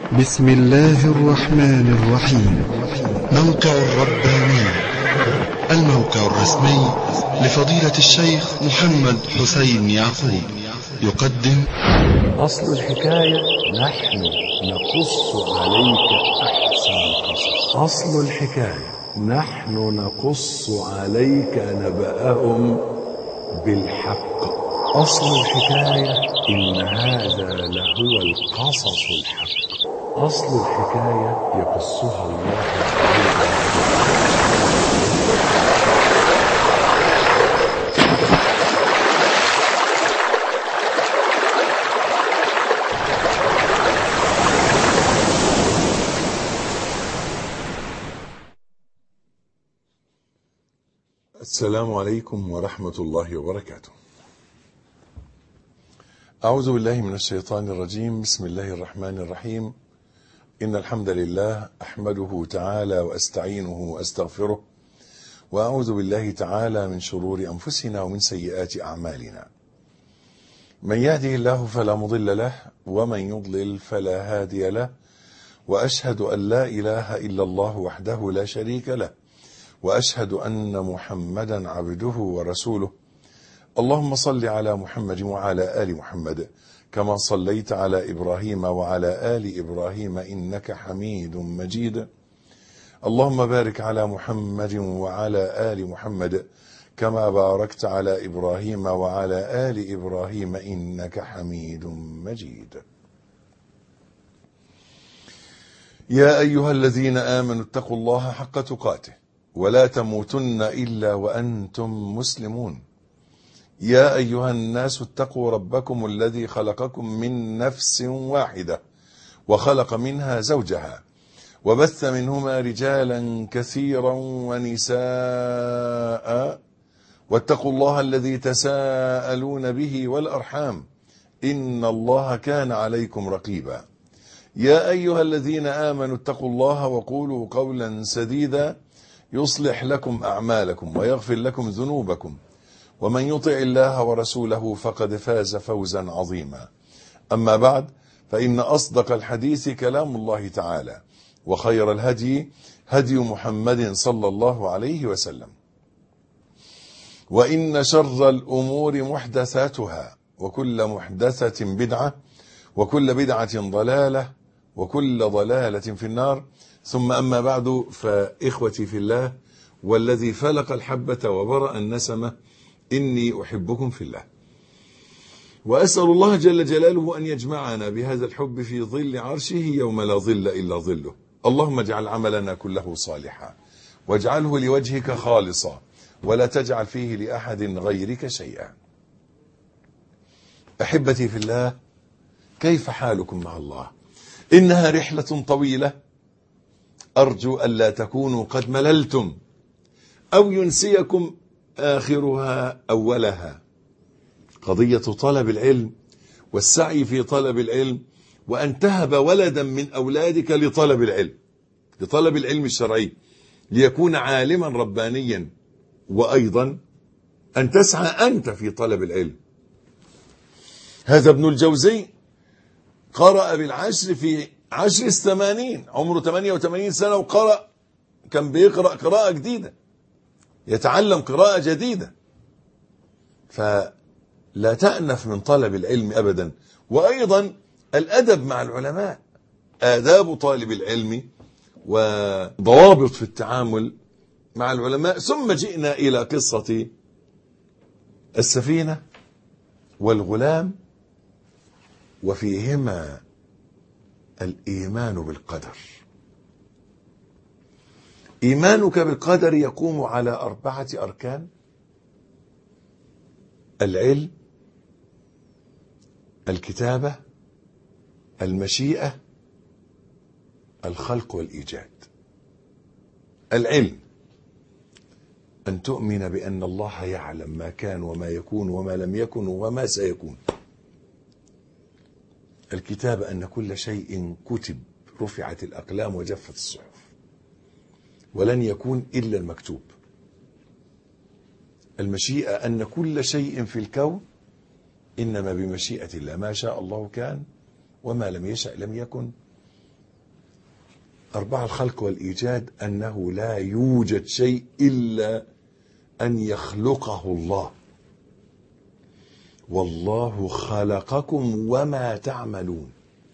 بسم الله الرحمن الرحيم موقع الرباني الموقع الرسمي لفضيلة الشيخ محمد حسين يعقوب يقدم أصل الحكاية نحن نقص عليك أحسن القصص أصل الحكاية نحن نقص عليك نبأهم بالحق أصل الحكاية إن هذا لهو القصص الحق أصل الحكاية يقصها الله عليك السلام عليكم ورحمة الله وبركاته. أعوذ بالله من الشيطان الرجيم، بسم الله الرحمن الرحيم. إن الحمد لله أحمده تعالى وأستعينه وأستغفره، وأعوذ بالله تعالى من شرور أنفسنا ومن سيئات أعمالنا. من يهده الله فلا مضل له، ومن يضلل فلا هادي له، وأشهد أن لا إله إلا الله وحده لا شريك له. واشهد ان محمدا عبده ورسوله اللهم صل على محمد وعلى ال محمد كما صليت على ابراهيم وعلى ال ابراهيم انك حميد مجيد اللهم بارك على محمد وعلى ال محمد كما باركت على ابراهيم وعلى ال ابراهيم انك حميد مجيد يا ايها الذين امنوا اتقوا الله حق تقاته ولا تموتن الا وانتم مسلمون يا ايها الناس اتقوا ربكم الذي خلقكم من نفس واحده وخلق منها زوجها وبث منهما رجالا كثيرا ونساء واتقوا الله الذي تساءلون به والارحام ان الله كان عليكم رقيبا يا ايها الذين امنوا اتقوا الله وقولوا قولا سديدا يصلح لكم اعمالكم ويغفر لكم ذنوبكم ومن يطع الله ورسوله فقد فاز فوزا عظيما اما بعد فان اصدق الحديث كلام الله تعالى وخير الهدي هدي محمد صلى الله عليه وسلم وان شر الامور محدثاتها وكل محدثه بدعه وكل بدعه ضلاله وكل ضلاله في النار ثم أما بعد فإخوتي في الله والذي فلق الحبة وبرأ النسمة إني أحبكم في الله وأسأل الله جل جلاله أن يجمعنا بهذا الحب في ظل عرشه يوم لا ظل إلا ظله اللهم اجعل عملنا كله صالحا واجعله لوجهك خالصا ولا تجعل فيه لأحد غيرك شيئا أحبتي في الله كيف حالكم مع الله إنها رحلة طويلة أرجو ألا تكونوا قد مللتم أو ينسيكم آخرها أولها قضية طلب العلم والسعي في طلب العلم وأن تهب ولدا من أولادك لطلب العلم لطلب العلم الشرعي ليكون عالما ربانيا وأيضا أن تسعى أنت في طلب العلم هذا ابن الجوزي قرأ بالعشر في عشر الثمانين عمره 88 سنة وقرأ كان بيقرأ قراءة جديدة يتعلم قراءة جديدة فلا تأنف من طلب العلم أبدا وأيضا الأدب مع العلماء آداب طالب العلم وضوابط في التعامل مع العلماء ثم جئنا إلى قصة السفينة والغلام وفيهما الإيمان بالقدر إيمانك بالقدر يقوم على أربعة أركان العلم الكتابة المشيئة الخلق والإيجاد العلم أن تؤمن بأن الله يعلم ما كان وما يكون وما لم يكن وما سيكون الكتاب أن كل شيء كتب رفعت الأقلام وجفت الصحف ولن يكون إلا المكتوب المشيئة أن كل شيء في الكون إنما بمشيئة الله ما شاء الله كان وما لم يشأ لم يكن أربعة الخلق والإيجاد أنه لا يوجد شيء إلا أن يخلقه الله والله خلقكم وما تعملون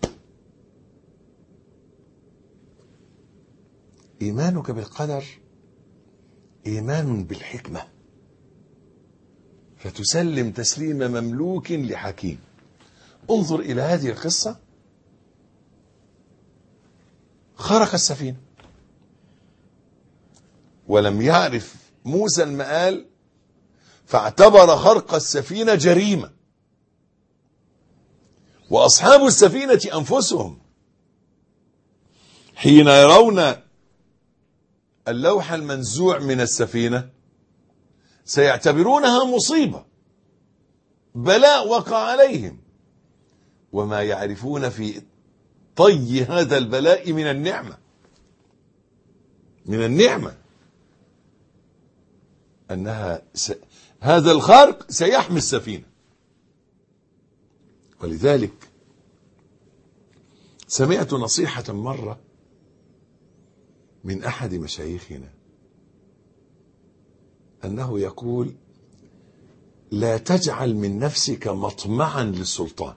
إيمانك بالقدر إيمان بالحكمة فتسلم تسليم مملوك لحكيم انظر إلى هذه القصة خرق السفينة ولم يعرف موسى المآل فاعتبر خرق السفينة جريمة وأصحاب السفينة أنفسهم حين يرون اللوح المنزوع من السفينة سيعتبرونها مصيبة بلاء وقع عليهم وما يعرفون في طي هذا البلاء من النعمة من النعمة أنها س... هذا الخرق سيحمي السفينة ولذلك سمعت نصيحة مرة من أحد مشايخنا أنه يقول لا تجعل من نفسك مطمعا للسلطان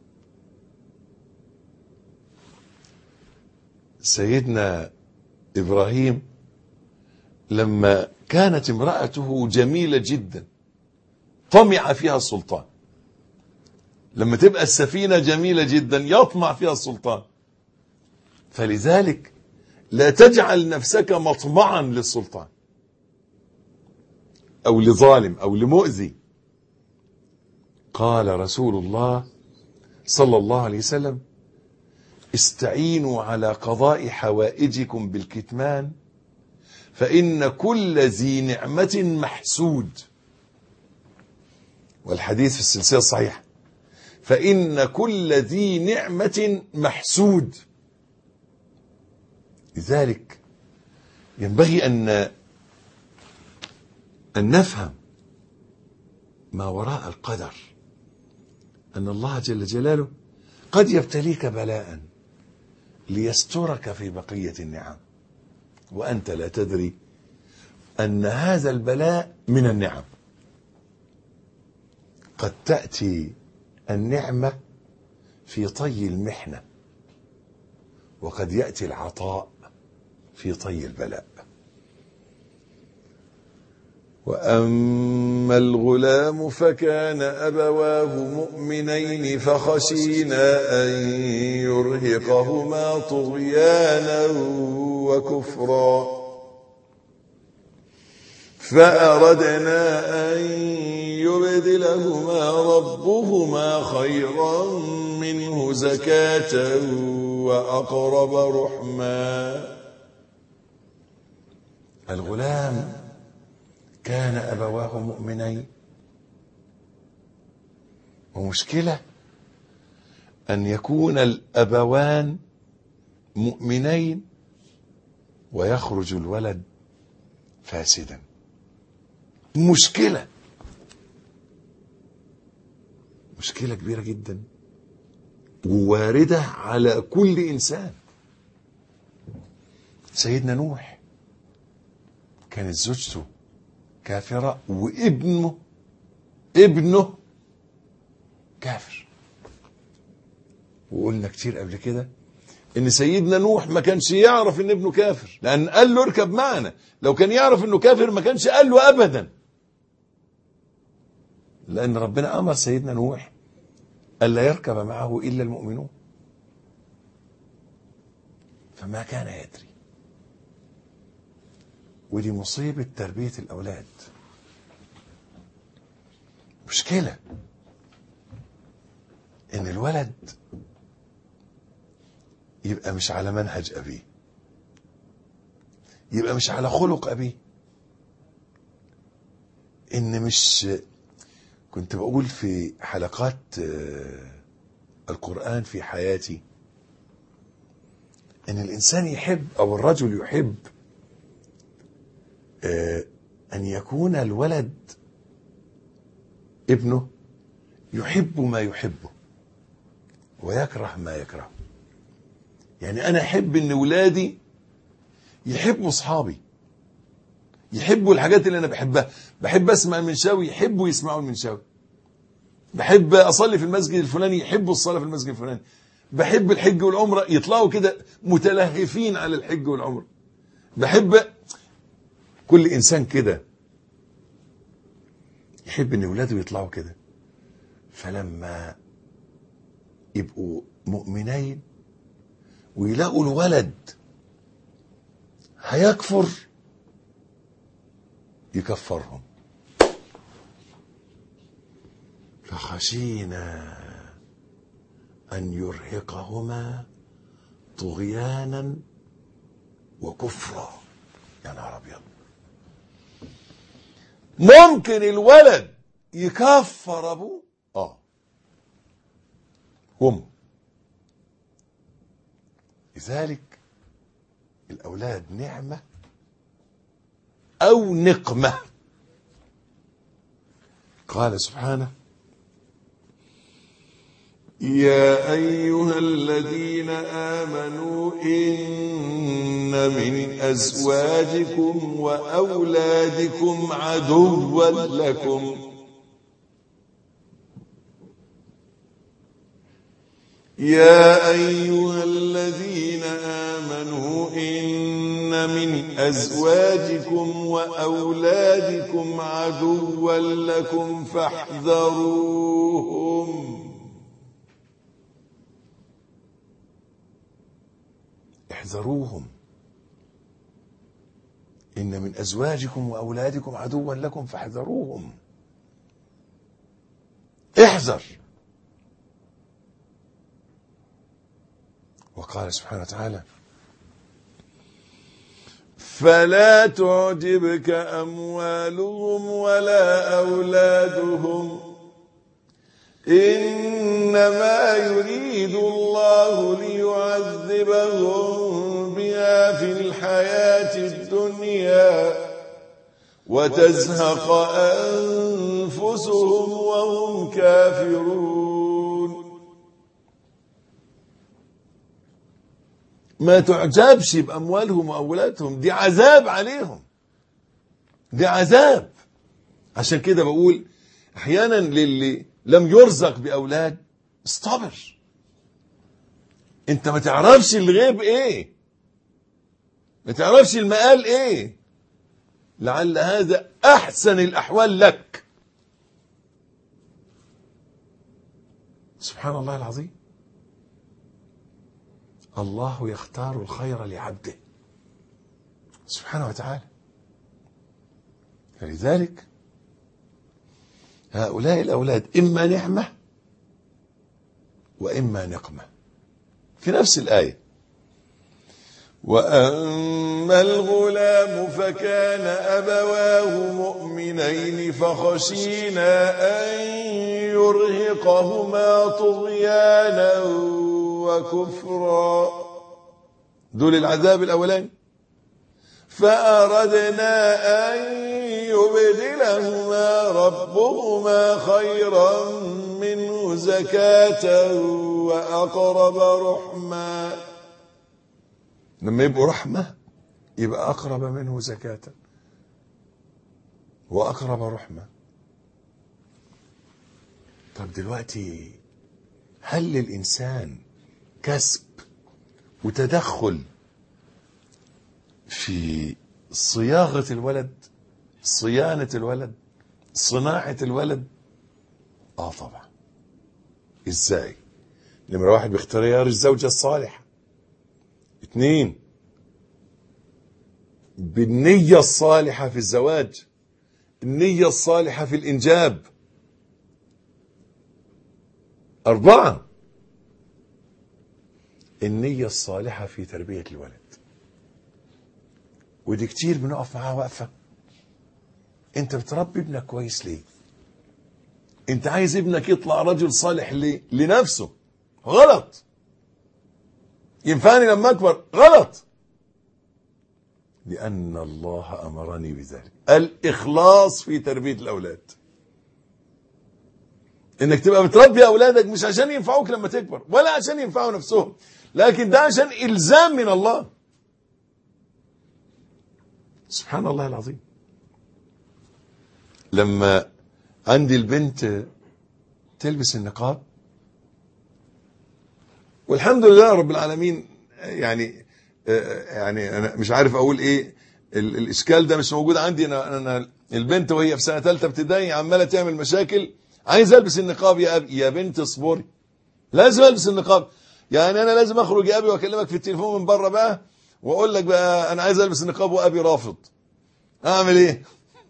سيدنا إبراهيم لما كانت امرأته جميلة جدا طمع فيها السلطان لما تبقى السفينة جميلة جدا يطمع فيها السلطان فلذلك لا تجعل نفسك مطمعا للسلطان أو لظالم أو لمؤذي قال رسول الله صلى الله عليه وسلم استعينوا على قضاء حوائجكم بالكتمان فإن كل ذي نعمة محسود والحديث في السلسلة الصحيحة فإن كل ذي نعمة محسود لذلك ينبغي أن أن نفهم ما وراء القدر أن الله جل جلاله قد يبتليك بلاء ليسترك في بقية النعم وأنت لا تدري أن هذا البلاء من النعم قد تأتي النعمة في طي المحنة وقد يأتي العطاء في طي البلاء وأما الغلام فكان أبواه مؤمنين فخشينا أن يرهقهما طغيانا وكفرا فأردنا أن يبدلهما ربهما خيرا منه زكاة وأقرب رحما الغلام كان أبواه مؤمنين ومشكلة أن يكون الأبوان مؤمنين ويخرج الولد فاسدا مشكلة مشكلة كبيرة جدا وواردة على كل إنسان سيدنا نوح كانت زوجته كافرة وابنه ابنه كافر وقلنا كتير قبل كده ان سيدنا نوح ما كانش يعرف ان ابنه كافر لان قال له اركب معنا لو كان يعرف انه كافر ما كانش قال له ابدا لان ربنا امر سيدنا نوح الا يركب معه الا المؤمنون فما كان يدري ودي مصيبة تربية الأولاد مشكلة إن الولد يبقى مش على منهج أبيه يبقى مش على خلق أبيه إن مش كنت بقول في حلقات القرآن في حياتي إن الإنسان يحب أو الرجل يحب أن يكون الولد ابنه يحب ما يحبه ويكره ما يكرهه يعني أنا أحب أن ولادي يحبوا اصحابي يحبوا الحاجات اللي انا بحبها بحب اسمع المنشاوي يحبوا يسمعوا المنشاوي بحب اصلي في المسجد الفلاني يحبوا الصلاه في المسجد الفلاني بحب الحج والعمره يطلعوا كده متلهفين على الحج والعمره بحب كل انسان كده يحب ان اولاده يطلعوا كده فلما يبقوا مؤمنين ويلاقوا الولد هيكفر يكفرهم فخشينا أن يرهقهما طغيانا وكفرا يا نهار أبيض ممكن الولد يكفر أبوه آه هم لذلك الأولاد نعمة أو نقمة قال سبحانه يا أيها الذين آمنوا إن من أزواجكم وأولادكم عدوا لكم يا أيها الذين آمنوا إن من أزواجكم وأولادكم عدوا لكم فاحذروهم احذروهم إن من أزواجكم وأولادكم عدوا لكم فاحذروهم احذر وقال سبحانه وتعالى فلا تعجبك أموالهم ولا أولادهم إنما يريد الله ليعذبهم بها في الحياة الدنيا وتزهق أنفسهم وهم كافرون ما تعجبش بأموالهم وأولادهم دي عذاب عليهم دي عذاب عشان كده بقول أحيانا للي لم يرزق بأولاد استبر انت ما تعرفش الغيب ايه ما تعرفش المقال ايه لعل هذا احسن الاحوال لك سبحان الله العظيم الله يختار الخير لعبده سبحانه وتعالى فلذلك هؤلاء الأولاد إما نعمة وإما نقمة في نفس الآية وأما الغلام فكان أبواه مؤمنين فخشينا أن يرهقهما طغيانا وكفرا دول العذاب الأولاني فأردنا أن يبدلهما ربهما خيرا منه زكاة وأقرب رحما لما يبقوا رحمة يبقى أقرب منه زكاة وأقرب رحمة طب دلوقتي هل للإنسان كسب وتدخل في صياغة الولد صيانة الولد صناعة الولد اه طبعا ازاي نمرة واحد باختيار الزوجة الصالحة اثنين بالنية الصالحة في الزواج النية الصالحة في الإنجاب أربعة النية الصالحة في تربية الولد ودي كتير بنقف معاها وقفة انت بتربي ابنك كويس ليه انت عايز ابنك يطلع رجل صالح ليه لنفسه غلط ينفعني لما اكبر غلط لان الله امرني بذلك الاخلاص في تربيه الاولاد انك تبقى بتربي اولادك مش عشان ينفعوك لما تكبر ولا عشان ينفعوا نفسهم لكن ده عشان الزام من الله سبحان الله العظيم لما عندي البنت تلبس النقاب والحمد لله رب العالمين يعني يعني انا مش عارف اقول ايه ال- الاشكال ده مش موجود عندي انا انا البنت وهي في سنه ثالثه ابتدائي عماله تعمل مشاكل عايز البس النقاب يا ابي يا بنت اصبري لازم البس النقاب يعني انا لازم اخرج يا ابي واكلمك في التليفون من بره بقى واقول لك بقى انا عايز البس النقاب وابي رافض اعمل ايه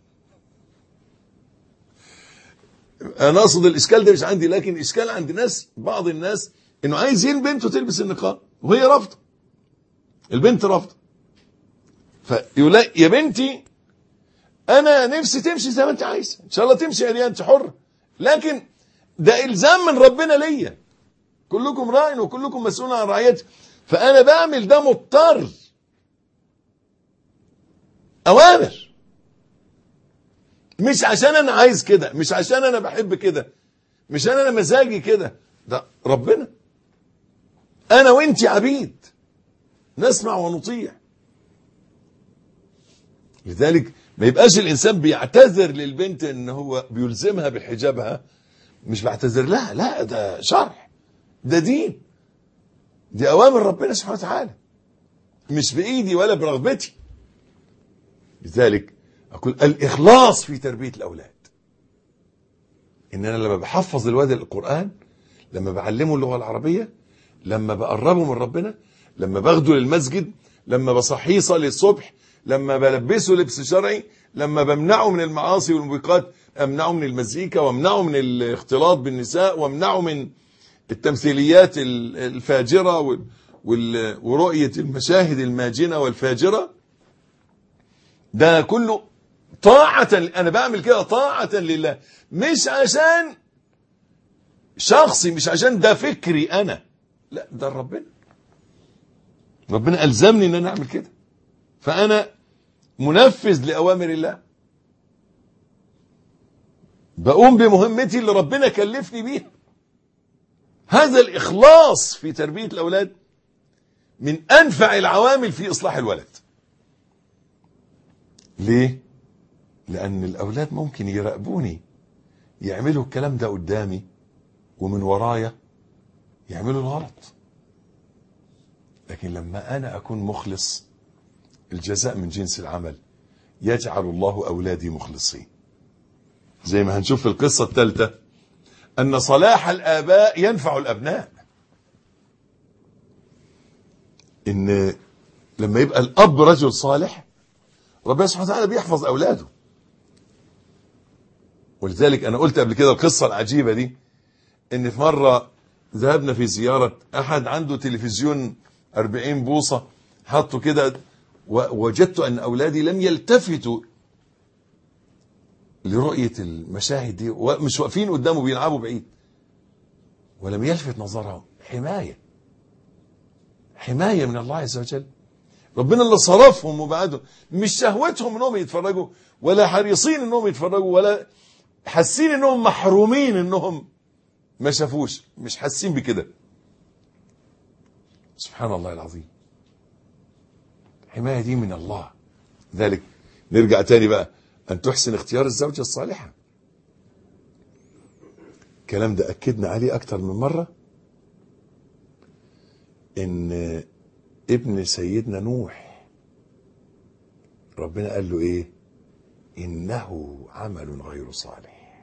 انا اقصد الاشكال ده مش عندي لكن الاشكال عند ناس بعض الناس انه عايزين بنته تلبس النقاب وهي رافضه البنت رافضه فيقول لها يا بنتي انا نفسي تمشي زي ما انت عايزه ان شاء الله تمشي يا انت حره لكن ده الزام من ربنا ليا كلكم راع وكلكم مسؤول عن رعيته فانا بعمل ده مضطر اوامر مش عشان انا عايز كده مش عشان انا بحب كده مش انا مزاجي كده ده ربنا انا وانت عبيد نسمع ونطيع لذلك ما يبقاش الانسان بيعتذر للبنت ان هو بيلزمها بحجابها مش بعتذر لها لا ده شرح ده دين دي اوامر ربنا سبحانه وتعالى مش بايدي ولا برغبتي لذلك اقول الاخلاص في تربيه الاولاد ان انا لما بحفظ الواد القران لما بعلمه اللغه العربيه لما بقربه من ربنا لما باخده للمسجد لما بصحيه يصلي الصبح لما بلبسه لبس شرعي لما بمنعه من المعاصي والموبقات امنعه من المزيكا وامنعه من الاختلاط بالنساء وامنعه من التمثيليات ال- الفاجره وال- وال- ورؤيه المشاهد الماجنه والفاجره ده كله طاعة أنا بعمل كده طاعة لله مش عشان شخصي مش عشان ده فكري أنا لا ده ربنا ربنا ألزمني إن أنا أعمل كده فأنا منفذ لأوامر الله بقوم بمهمتي اللي ربنا كلفني بيها هذا الإخلاص في تربية الأولاد من أنفع العوامل في إصلاح الولد ليه؟ لأن الأولاد ممكن يراقبوني يعملوا الكلام ده قدامي ومن ورايا يعملوا الغلط لكن لما أنا أكون مخلص الجزاء من جنس العمل يجعل الله أولادي مخلصين زي ما هنشوف في القصة الثالثة أن صلاح الآباء ينفع الأبناء إن لما يبقى الأب رجل صالح ربنا سبحانه وتعالى بيحفظ أولاده ولذلك أنا قلت قبل كده القصة العجيبة دي إن في مرة ذهبنا في زيارة أحد عنده تلفزيون 40 بوصة حطه كده ووجدت أن أولادي لم يلتفتوا لرؤية المشاهد دي مش واقفين قدامه بيلعبوا بعيد ولم يلفت نظرهم حماية حماية من الله عز وجل ربنا اللي صرفهم وبعدهم مش شهوتهم انهم يتفرجوا ولا حريصين انهم يتفرجوا ولا حاسين انهم محرومين انهم ما شافوش مش حاسين بكده سبحان الله العظيم الحماية دي من الله ذلك نرجع تاني بقى أن تحسن اختيار الزوجة الصالحة الكلام ده أكدنا عليه أكتر من مرة إن ابن سيدنا نوح ربنا قال له إيه إنه عمل غير صالح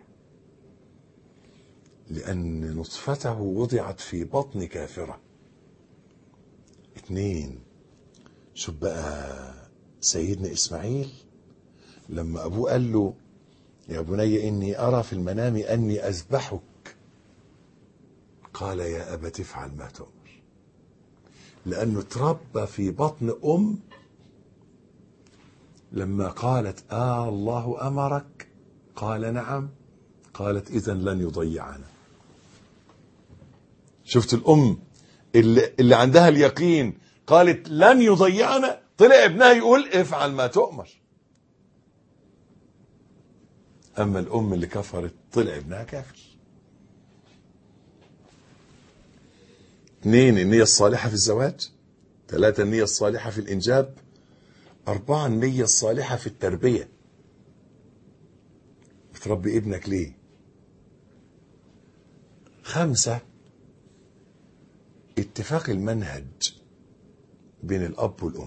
لأن نطفته وضعت في بطن كافرة اتنين شوف بقى سيدنا إسماعيل لما أبوه قال له يا بني إني أرى في المنام أني أذبحك قال يا أبت افعل ما تؤمر لأنه تربى في بطن أم لما قالت آه الله أمرك قال نعم قالت إذا لن يضيعنا شفت الأم اللي, اللي عندها اليقين قالت لن يضيعنا طلع ابنها يقول افعل ما تؤمر أما الأم اللي كفرت طلع ابنها كافر اثنين النية الصالحة في الزواج ثلاثة النية الصالحة في الإنجاب أربعة النية الصالحة في التربية بتربي ابنك ليه خمسة اتفاق المنهج بين الأب والأم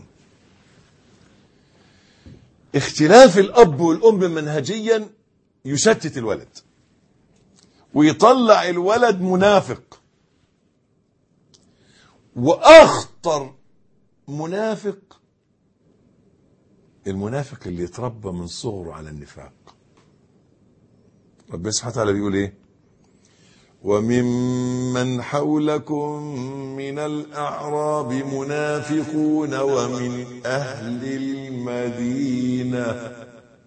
اختلاف الأب والأم منهجيا يشتت الولد ويطلع الولد منافق وأخطر منافق المنافق اللي يتربى من صغره على النفاق ربنا سبحانه وتعالى بيقول ايه وممن حولكم من الأعراب منافقون ومن أهل المدينة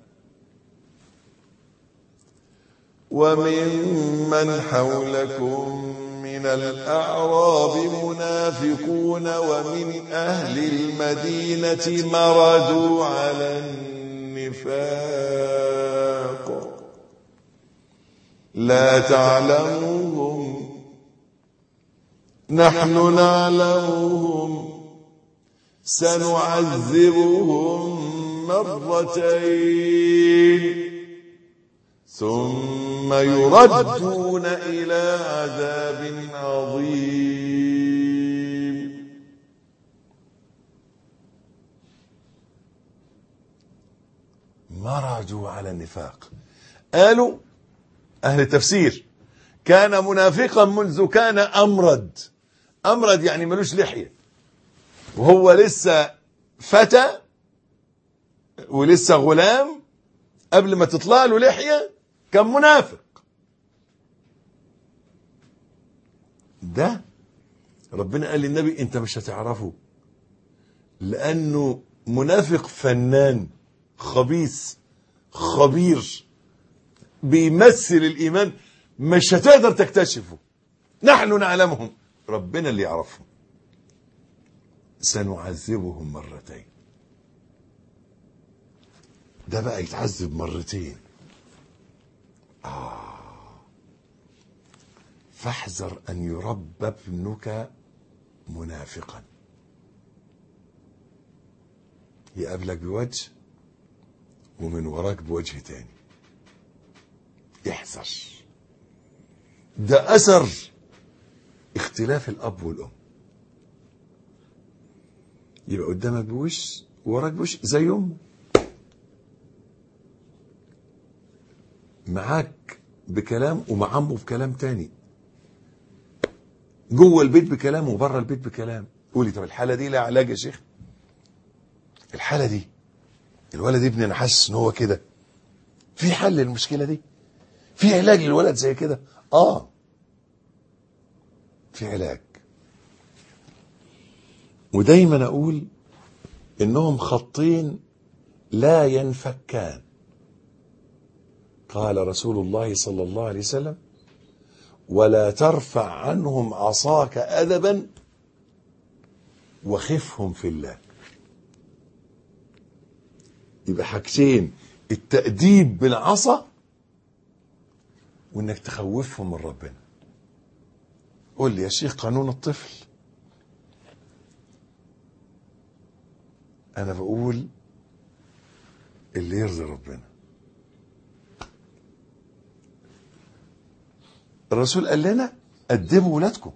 وممن حولكم من الأعراب منافقون ومن أهل المدينة مردوا على النفاق لا تعلموهم نحن نعلمهم سنعذبهم مرتين ثم يردون إلى عذاب عظيم مرجوا على النفاق قالوا أهل التفسير كان منافقا منذ كان أمرد أمرد يعني ملوش لحية وهو لسه فتى ولسه غلام قبل ما تطلع له لحية كان منافق ده ربنا قال للنبي انت مش هتعرفه لانه منافق فنان خبيث خبير بيمثل الايمان مش هتقدر تكتشفه نحن نعلمهم ربنا اللي يعرفهم سنعذبهم مرتين ده بقى يتعذب مرتين فاحذر أن يربى ابنك منافقا يقابلك بوجه ومن وراك بوجه تاني احذر ده أثر اختلاف الأب والأم يبقى قدامك بوش ووراك بوش زي أمه معاك بكلام ومع عمه بكلام تاني جوه البيت بكلام وبره البيت بكلام قولي طب الحاله دي لها علاج يا شيخ الحاله دي الولد ابني انا حاسس ان هو كده في حل للمشكله دي في علاج للولد زي كده اه في علاج ودايما اقول انهم خطين لا ينفكان قال رسول الله صلى الله عليه وسلم ولا ترفع عنهم عصاك أدبا وخفهم في الله يبقى حاجتين التأديب بالعصا وانك تخوفهم من ربنا قول لي يا شيخ قانون الطفل انا بقول اللي يرضي ربنا الرسول قال لنا أدبوا ولادكم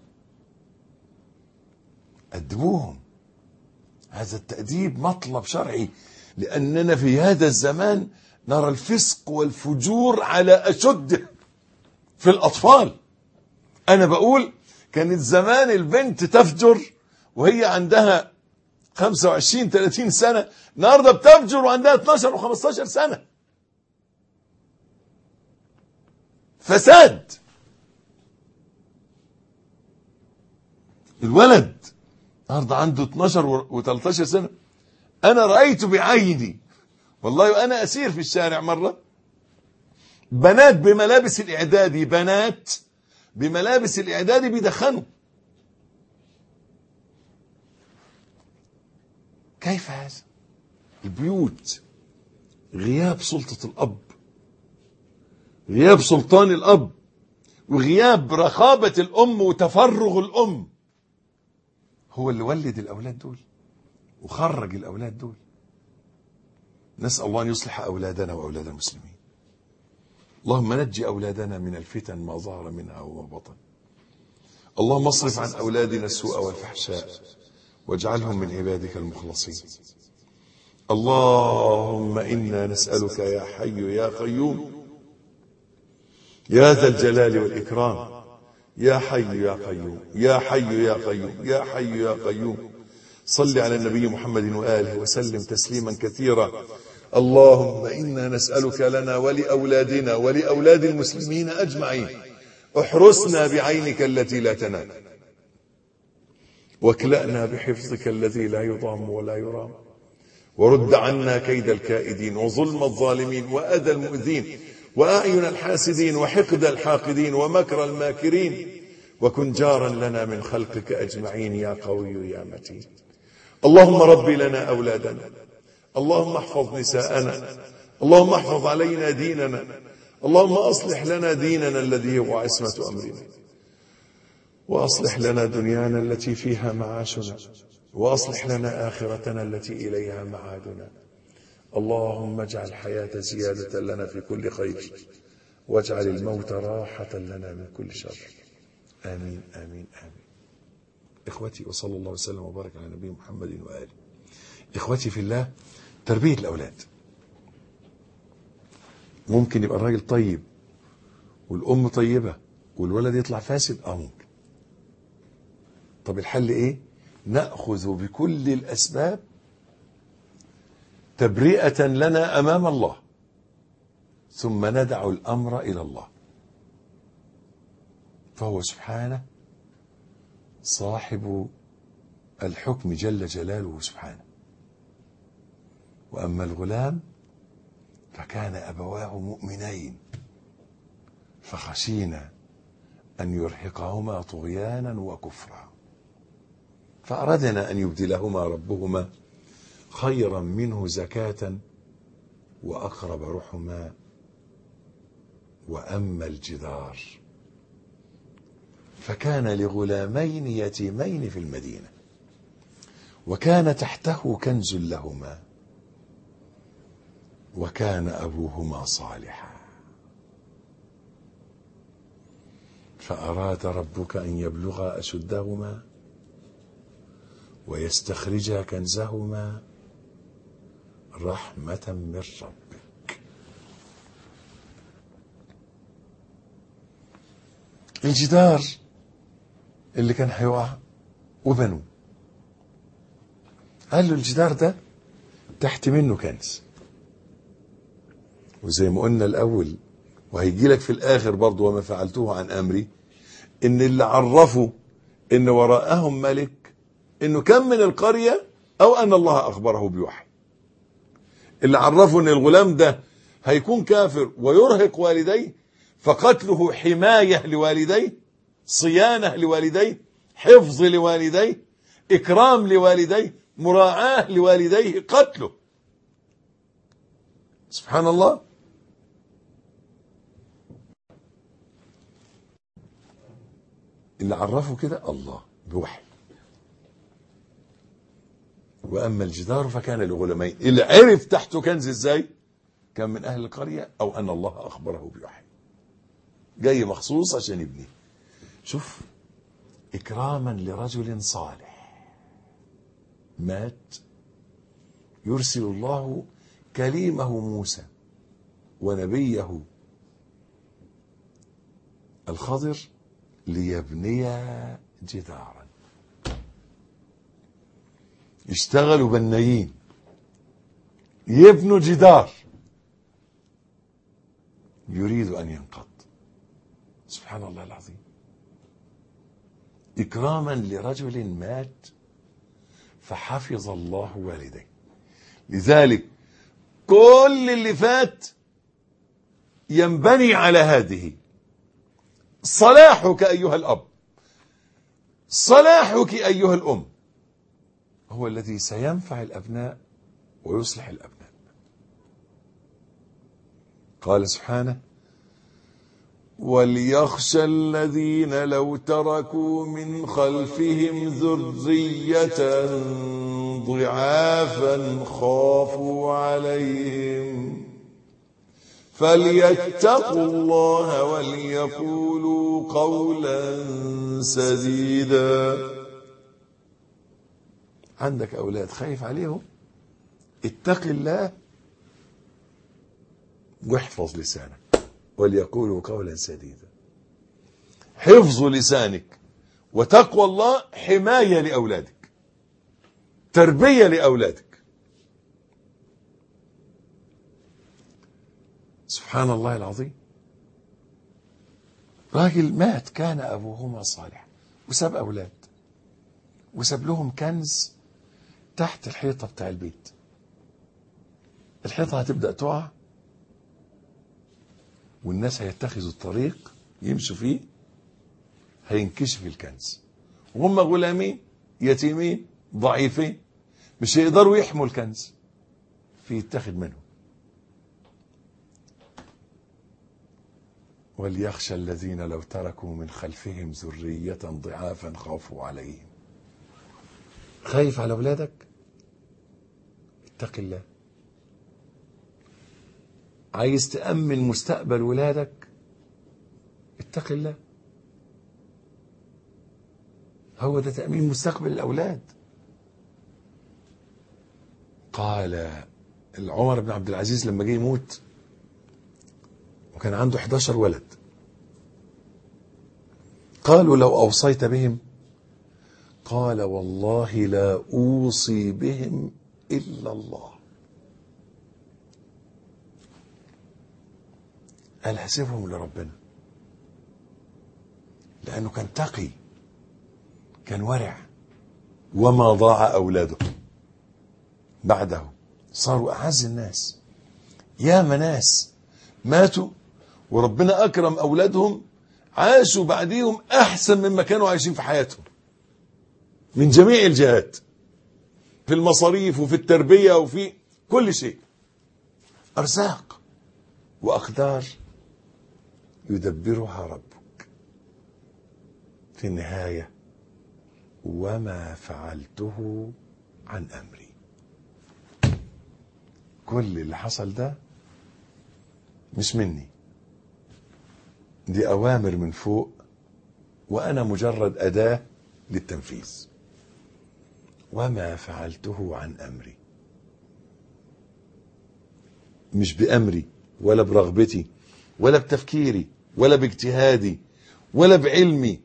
أدبوهم هذا التأديب مطلب شرعي لأننا في هذا الزمان نرى الفسق والفجور على أشده في الأطفال أنا بقول كانت زمان البنت تفجر وهي عندها 25 30 سنة النهارده بتفجر وعندها 12 و15 سنة فساد الولد النهارده عنده 12 و13 سنه انا رايت بعيني والله وانا اسير في الشارع مره بنات بملابس الاعدادي بنات بملابس الاعدادي بيدخنوا كيف هذا البيوت غياب سلطه الاب غياب سلطان الاب وغياب رخابه الام وتفرغ الام هو اللي ولد الاولاد دول وخرج الاولاد دول نسأل الله أن يصلح أولادنا وأولاد المسلمين اللهم نجي أولادنا من الفتن ما ظهر منها وما بطن اللهم اصرف عن أولادنا السوء والفحشاء واجعلهم من عبادك المخلصين اللهم إنا نسألك يا حي يا قيوم يا ذا الجلال والإكرام يا حي يا قيوم يا حي يا قيوم يا حي يا قيوم صل على النبي محمد وآله وسلم تسليما كثيرا اللهم إنا نسألك لنا ولأولادنا ولأولاد المسلمين أجمعين احرسنا بعينك التي لا تنام واكلأنا بحفظك الذي لا يضام ولا يرام ورد عنا كيد الكائدين وظلم الظالمين وأذى المؤذين وأعين الحاسدين وحقد الحاقدين ومكر الماكرين وكن جارا لنا من خلقك أجمعين يا قوي يا متين اللهم رب لنا أولادنا اللهم احفظ نساءنا اللهم احفظ علينا ديننا اللهم أصلح لنا ديننا الذي هو عصمة أمرنا وأصلح لنا دنيانا التي فيها معاشنا وأصلح لنا آخرتنا التي إليها معادنا اللهم اجعل الحياة زيادة لنا في كل خير واجعل الموت راحة لنا من كل شر آمين آمين آمين إخوتي وصلى الله وسلم وبارك على نبي محمد وآله إخوتي في الله تربية الأولاد ممكن يبقى الراجل طيب والأم طيبة والولد يطلع فاسد اه ممكن طب الحل ايه نأخذ بكل الأسباب تبرئة لنا أمام الله ثم ندع الأمر إلى الله فهو سبحانه صاحب الحكم جل جلاله سبحانه وأما الغلام فكان أبواه مؤمنين فخشينا أن يرهقهما طغيانا وكفرا فأردنا أن يبدلهما ربهما خيرا منه زكاة وأقرب رحما وأما الجدار فكان لغلامين يتيمين في المدينة وكان تحته كنز لهما وكان أبوهما صالحا فأراد ربك أن يبلغا أشدهما ويستخرجا كنزهما رحمة من ربك الجدار اللي كان هيقع وبنوه قال له الجدار ده تحت منه كنز وزي ما قلنا الأول وهيجي لك في الآخر برضه وما فعلته عن أمري إن اللي عرفوا إن وراءهم ملك إنه كم من القرية أو أن الله أخبره بوحي اللي عرفوا إن الغلام ده هيكون كافر ويرهق والديه فقتله حماية لوالديه صيانة لوالديه حفظ لوالديه إكرام لوالديه مراعاة لوالديه قتله سبحان الله اللي عرفه كده الله بوحي وأما الجدار فكان لغلامين اللي عرف تحته كنز ازاي كان من أهل القرية أو أن الله أخبره بوحي جاي مخصوص عشان يبنيه شوف إكراما لرجل صالح مات يرسل الله كليمه موسى ونبيه الخضر ليبني جدارا يشتغلوا بنايين يبنوا جدار يريد أن ينقض سبحان الله العظيم إكراما لرجل مات فحفظ الله والديه لذلك كل اللي فات ينبني على هذه صلاحك أيها الأب صلاحك أيها الأم هو الذي سينفع الأبناء ويصلح الأبناء قال سبحانه وليخشى الذين لو تركوا من خلفهم ذرية ضعافا خافوا عليهم فليتقوا الله وليقولوا قولا سديدا عندك أولاد خايف عليهم اتق الله واحفظ لسانك وليقولوا قولا سديدا حفظ لسانك وتقوى الله حماية لأولادك تربية لأولادك سبحان الله العظيم راجل مات كان أبوهما صالح وساب أولاد وساب لهم كنز تحت الحيطة بتاع البيت الحيطة هتبدأ تقع والناس هيتخذوا الطريق يمشوا فيه هينكشف الكنز وهم غلامين يتيمين ضعيفين مش هيقدروا يحموا الكنز فيتاخد منهم وليخشى الذين لو تركوا من خلفهم ذرية ضعافا خافوا عليهم خايف على أولادك اتق الله عايز تأمن مستقبل ولادك اتق الله هو ده تأمين مستقبل الأولاد قال عمر بن عبد العزيز لما جه يموت وكان عنده 11 ولد قالوا لو أوصيت بهم قال والله لا أوصي بهم إلا الله قال هسيبهم لربنا لأنه كان تقي كان ورع وما ضاع أولاده بعده صاروا أعز الناس يا ناس ماتوا وربنا أكرم أولادهم عاشوا بعديهم أحسن مما كانوا عايشين في حياتهم من جميع الجهات في المصاريف وفي التربية وفي كل شيء أرزاق وأقدار يدبرها ربك في النهاية وما فعلته عن أمري كل اللي حصل ده مش مني دي أوامر من فوق وأنا مجرد أداة للتنفيذ وما فعلته عن أمري مش بأمري ولا برغبتي ولا بتفكيري ولا باجتهادي ولا بعلمي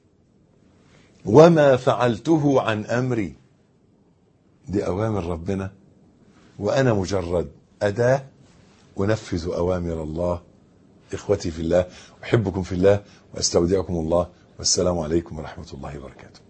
وما فعلته عن أمري دي أوامر ربنا وأنا مجرد أداة أنفذ أوامر الله إخوتي في الله أحبكم في الله وأستودعكم الله والسلام عليكم ورحمة الله وبركاته